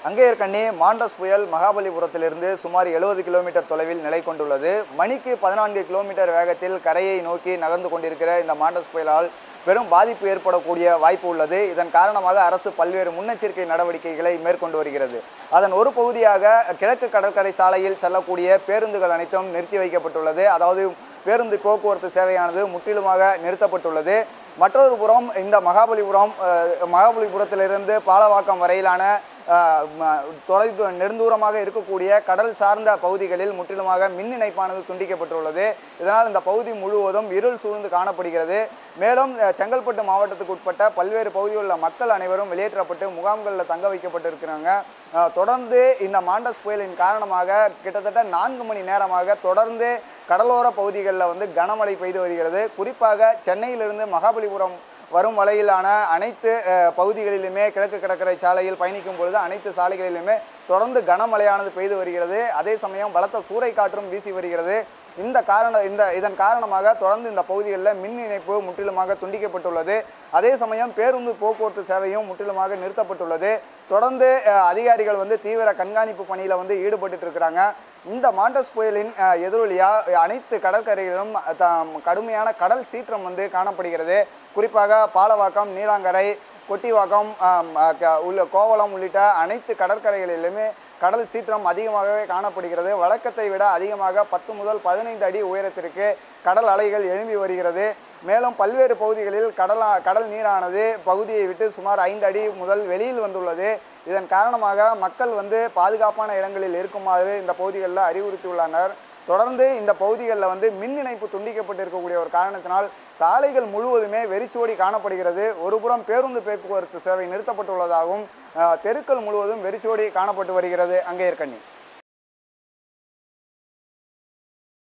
அங்கேயர்கண்ணி Mandous புயல் மகாபலிபுரத்திலிருந்து சுமார் எழுபது கிலோமீட்டர் தொலைவில் நிலை கொண்டுள்ளது மணிக்கு பதினான்கு கிலோமீட்டர் வேகத்தில் கரையை நோக்கி நகர்ந்து கொண்டிருக்கிற இந்த மாண்டஸ் புயலால் பெரும் பாதிப்பு ஏற்படக்கூடிய வாய்ப்பு உள்ளது இதன் காரணமாக அரசு பல்வேறு முன்னெச்சரிக்கை நடவடிக்கைகளை மேற்கொண்டு வருகிறது அதன் ஒரு பகுதியாக கிழக்கு கடற்கரை சாலையில் செல்லக்கூடிய பேருந்துகள் அனைத்தும் நிறுத்தி வைக்கப்பட்டுள்ளது அதாவது பேருந்து போக்குவரத்து சேவையானது முற்றிலுமாக நிறுத்தப்பட்டுள்ளது மற்றொரு புறம் இந்த மகாபலிபுரம் அஹ், மகாபலிபுரத்திலிருந்து பாலவாக்கம் வரையிலான அஹ், ம- தொலை நெடுந்தூரமாக இருக்கக்கூடிய கடல் சார்ந்த பகுதிகளில் முற்றிலுமாக மின் இணைப்பானது துண்டிக்கப்பட்டுள்ளது இதனால் இந்த பகுதி முழுவதும் இருள் சூழ்ந்து காணப்படுகிறது மேலும் அஹ், செங்கல்பட்டு மாவட்டத்துக்கு உட்பட்ட பல்வேறு பகுதிகளில் உள்ள மக்கள் அனைவரும் வெளியேற்றப்பட்டு முகாம்களில் தங்க வைக்கப்பட்டிருக்கிறாங்க அஹ், தொடர்ந்து இந்த மாண்டஸ் புயலின் காரணமாக கிட்டத்தட்ட நான்கு மணி நேரமாக தொடர்ந்து கடலோர பகுதிகளில் வந்து கனமழை பெய்து வருகிறது குறிப்பாக சென்னையிலிருந்து மகாபலிபுரம் வரும் வரையிலான அனைத்து அஹ், பகுதிகளிலுமே கிழக்கு கடற்கரை சாலையில் பயணிக்கும் பொழுது அனைத்து சாலைகளிலுமே தொடர்ந்து கனமழையானது பெய்து வருகிறது அதே சமயம் பலத்த சூறைக்காற்றும் வீசி வருகிறது இந்த காரண இந்த இதன் காரணமாக தொடர்ந்து இந்த பகுதிகளில் மின் இணைப்பு முற்றிலுமாக துண்டிக்கப்பட்டுள்ளது அதே சமயம் பேருந்து போக்குவரத்து சேவையும் முற்றிலுமாக நிறுத்தப்பட்டுள்ளது தொடர்ந்து அஹ், அதிகாரிகள் வந்து தீவிர கண்காணிப்பு பணியில் வந்து ஈடுபட்டு இருக்கிறாங்க இந்த மாண்டஸ் புயலின் அஹ், எதிரொலியா அனைத்து கடற்கரைகளிலும் அஹ், த- கடுமையான கடல் சீற்றம் வந்து காணப்படுகிறது குறிப்பாக பாலவாக்கம் நீலாங்கரை கொட்டிவாக்கம் ஆம், அஹ், க- உள்ள கோவளம் உள்ளிட்ட அனைத்து கடற்கரைகளிலுமே கடல் சீற்றம் அதிகமாகவே காணப்படுகிறது வழக்கத்தை விட அதிகமாக பத்து முதல் பதினைந்து அடி உயரத்திற்கு கடல் அலைகள் எழும்பி வருகிறது மேலும் பல்வேறு பகுதிகளில் கடலா கடல் நீரானது பகுதியை விட்டு சுமார் ஐந்து அடி முதல் வெளியில் வந்துள்ளது இதன் காரணமாக மக்கள் வந்து பாதுகாப்பான இடங்களில் இருக்குமாறு இந்த பகுதிகளில் அறிவுறுத்தியுள்ளனர் தொடர்ந்து இந்த பகுதிகளில் வந்து மின் இணைப்பு துண்டிக்கப்பட்டு இருக்கக்கூடிய ஒரு காரணத்தினால் சாலைகள் முழுவதுமே வெறிச்சோடி காணப்படுகிறது ஒருபுறம் பேருந்து போக்குவரத்து சேவை நிறுத்தப்பட்டுள்ளதாகவும் அஹ், தெருக்கள் முழுவதும் வெறிச்சோடி காணப்பட்டு வருகிறது அங்கே இருக்கண்ணி